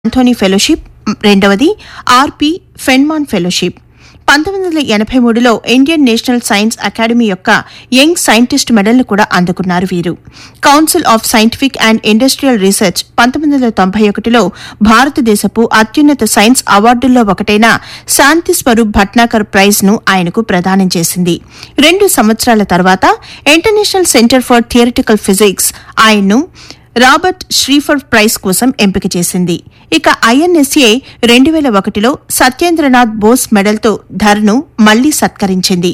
Anthony fellowship రెండవది ఆర్పి ఫెన్మాన్ fellowship పంతొమ్మిది వందల ఎనభై మూడులో ఇండియన్ నేషనల్ సైన్స్ అకాడమీ యొక్క యంగ్ సైంటిస్ట్ మెడల్ను కూడా అందుకున్నారు వీరు council of scientific and industrial research పంతొమ్మిది వందల తొంభై ఒకటిలో భారతదేశపు అత్యున్నత సైన్స్ అవార్డుల్లో ఒకటైన శాంతి స్వరూప్ భట్నాకర్ ప్రైజ్ ను ఆయనకు ప్రదానం చేసింది రెండు సంవత్సరాల తర్వాత international centre for theoretical physics ఆయన్ను రాబర్ట్ శ్రీఫర్ ప్రైజ్ కోసం ఎంపిక చేసింది ఇక ఐఎన్ఎస్ఏ రెండు వేల ఒకటిలో సత్యేంద్రనాథ్ బోస్ మెడల్తో ధర్ను మళ్లీ సత్కరించింది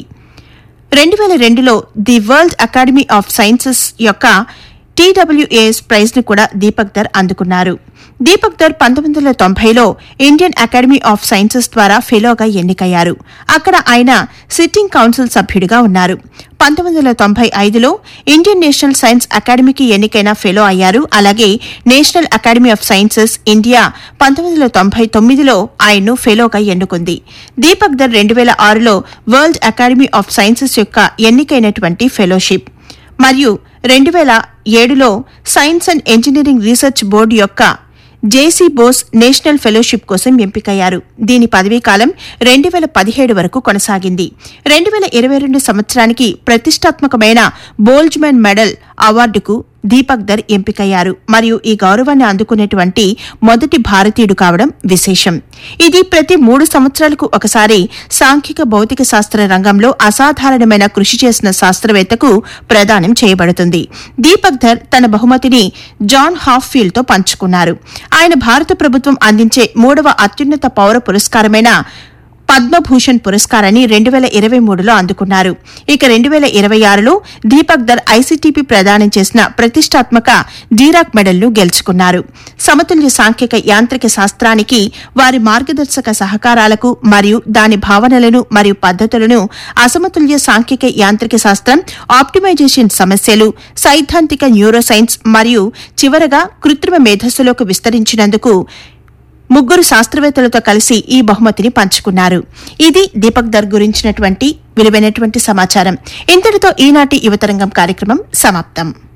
రెండు వేల రెండులో the world academy of sciences యొక్క టీడబ్ల్యూఏఎస్ ప్రైజ్ ను కూడా దీపక్ ధర్ అందుకున్నారు దీపక్ ధర్ పంతొమ్మిది వందల తొంభైలో ఇండియన్ అకాడమీ ఆఫ్ సైన్సెస్ ద్వారా ఫెలోగా ఎన్నికయ్యారు అక్కడ ఆయన సిట్టింగ్ కౌన్సిల్ సభ్యుడిగా ఉన్నారు పంతొమ్మిది వందల తొంభై ఐదులో ఇండియన్ నేషనల్ సైన్స్ అకాడమీకి ఎన్నికైన ఫెలో అయ్యారు అలాగే national academy of sciences India పంతొమ్మిది వందల తొంభై తొమ్మిదిలో ఆయన్ను ఫెలోగా ఎన్నుకుంది దీపక్ ధర్ రెండు వేల ఆరులో వరల్డ్ అకాడమీ ఆఫ్ సైన్సెస్ యొక్క ఎన్నికైనటువంటి ఫెలోషిప్ మరియు రెండు వేల ఏడులో science and engineering research board యొక్క జేసీ బోస్ నేషనల్ ఫెలోషిప్ కోసం ఎంపికయ్యారు దీని పదవీకాలం రెండు వేల పదిహేడు వరకు కొనసాగింది రెండు వేల ఇరవై రెండు సంవత్సరానికి ప్రతిష్టాత్మకమైన బోల్జ్మెన్ మెడల్ అవార్డుకు దీపక్ ధర్ ఎంపికయ్యారు మరియు ఈ గౌరవాన్ని అందుకునేటువంటి మొదటి భారతీయుడు కావడం విశేషం ఇది ప్రతి మూడు సంవత్సరాలకు ఒకసారి సాంఘిక భౌతిక శాస్త్ర రంగంలో అసాధారణమైన కృషి చేసిన శాస్త్రవేత్తకు ప్రదానం చేయబడుతుంది దీపక్ ధర్ తన బహుమతిని జాన్ హాఫ్ఫీల్డ్ తో పంచుకున్నారు ఆయన భారత ప్రభుత్వం అందించే మూడవ అత్యున్నత పౌర పురస్కారమైన పద్మభూషణ్ పురస్కారాన్ని రెండు వేల ఇరవై మూడులో అందుకున్నారు ఇక రెండు వేల ఇరవై ఆరులో దీపక్ దర్ ఐసీటీపీ ప్రదానం చేసిన ప్రతిష్టాత్మక డీరాక్ మెడల్ను గెలుచుకున్నారు సమతుల్య సాంఖ్యక యాంత్రిక శాస్త్రానికి వారి మార్గదర్శక సహకారాలకు మరియు దాని భావనలను మరియు పద్ధతులను అసమతుల్య సాంఖ్యక యాంత్రిక శాస్త్రం ఆప్టిమైజేషన్ సమస్యలు సైద్ధాంతిక న్యూరోసైన్స్ మరియు చివరగా కృత్రిమ మేధస్సులోకి విస్తరించినందుకు ముగ్గురు శాస్త్రవేత్తలతో కలిసి ఈ బహుమతిని పంచుకున్నారు ఇది దీపక్ దర్ గురించినటువంటి విలువైనటువంటి సమాచారం ఇంతటితో ఈనాటి యువతరంగం కార్యక్రమం సమాప్తం